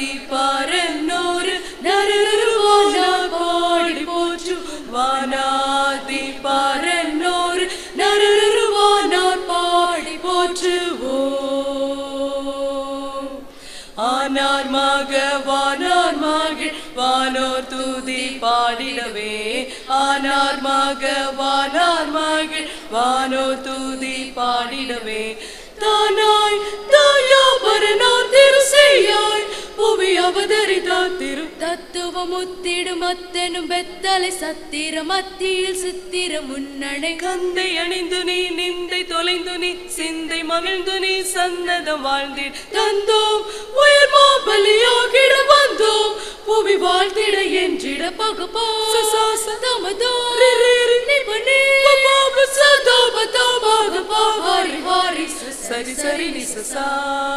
வானாதி பரன்னோரு நரருவானார் பாடி போற்று வானாதி பரன்னோரு நரருவானார் பாடி போற்றுவோம் ஆனார் மக வானார் மகள் வானோர் துதி பாடிடவே ஆனார் மக வானார் மகள் வானோர் துதி பாடிடவே தானாய் தாயா பரனார் திருசெய்யாய் புவி அவதரித்தார் திரு தத்துவமுத்திடும் அத்தனும் பெத்தலை சத்திர மத்தியில் சித்திர முன்னணை கந்தை அணிந்து நீ நிந்தை தொலைந்து நீ சிந்தை மகிழ்ந்து நீ சன்னதம் வாழ்ந்தீர் தந்தோம் உயர் மாபலியாகிட வந்தோம் புவி வாழ்த்திட என்றிட பகுப்போ சசாச தமதோ ரிரிரி நிபுணே பபாப சதா பதா பகபா ஹரி ஹரி சரி சரி நி சசா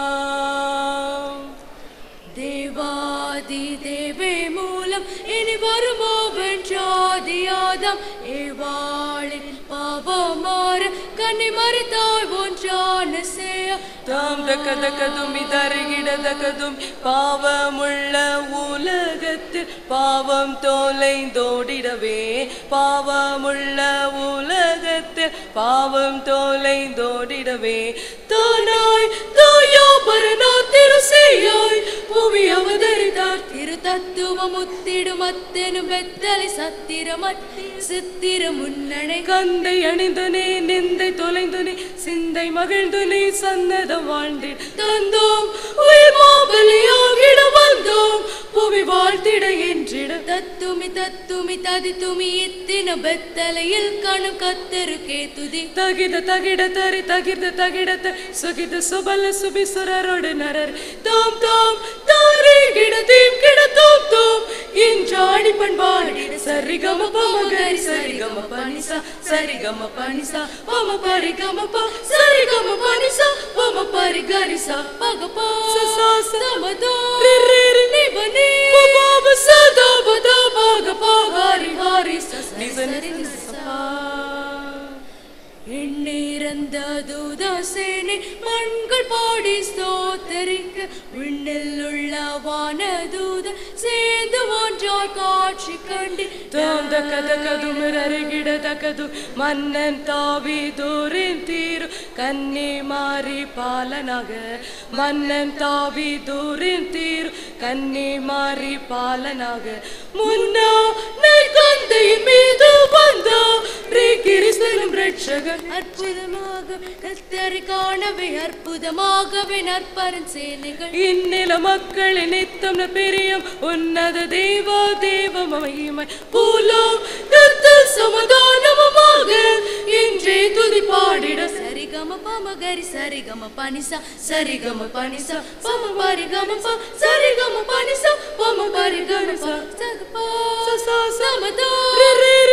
தேவாதி தேவே மூலம் இனி வருமோ வென்றாதியாதம் ஏவாளின் பாவமாற கன்னி மறித்தாய் ஒன்றான சேய தாம் தக்க தக்கதும் இதருகிட தக்கதும் பாவமுள்ள உலகத்தில் பாவம் தோலைந்தோடிடவே பாவமுள்ள உலகத்தில் பாவம் தோலைந்தோடிடவே தானாய் தாயா பரனா திருசெய்யாய் புவி அவதரித்தார் திரு தத்துவம் முத்திடும் அத்தனும் பெத்தலை சத்திர மத்தியில் சித்திர முன்னணை கந்தை அணிந்து நீ நிந்தை தொலைந்து நீ சிந்தை மகிழ்ந்து நீ சன்னதம் வாழ்ந்தீர் தந்தோம் உயிர் மாபலியாகிட வந்தோம் புவி வாழ்த்திட என்றிட தத்துமி தத்துமி ததி துமி இத்தின பெத்தலையில் கணும் கத்தருக்கே துதி தகித தகிட தரி தகிர்த தகிடத்த சுகித சுபல சுபி சுரரோடு நரர் தாம் தாம் தாரி கிட தீம் கிட தோம் தோம் இன்றாடி பண்பாடிட சரிகம பமகரி சரிகம பனிசா சரிகம பனிசா பம பரி கம ப சரிகம பனிசா பம பரி கரிசா பகப்பா சசாச தமதோ ரிரிரி நிபனே பபாப சதா பதா பகபா ஹரி ஹரி சரி சரி சசா. எண்ணிறந்த தூதாசேனை மண்கள் பாடி ஸ்தோத்தரிக்க விண்ணில் உள்ள வானதூத சேர்ந்து ஒன்றாய் காட்சி கண்டு தாம் தக்கதக்கது மிரருகிட தக்கது மன்னன் தாவி தூரின் தீரு கன்னி மாறி பாலனாக மன்னன் தாவி தூரின் தீரு கன்னி மாறி பாலனாக முன்னா நெல் கந்தையின் மீது வந்தா ரே கிறிஸ்தனும் ரட்சகன் அற்புதமாக கத்தரை காணவே அற்புதமாகவே நற்பரன் சேனைகள் இந்நில மக்களின் நித்தம் பிரியம் உன்னத தேவா தேவ மகிமை பூலோம் கத்தல் சமாதானமுமாக இன்றே துதி பாடிட சரிகம பமகரி சரிகம பனிசா சரிகம பனிசா பம பரி கம ப சரிகம பனிசா பம பரி கம ப சகபா சசா சமதா ரிரி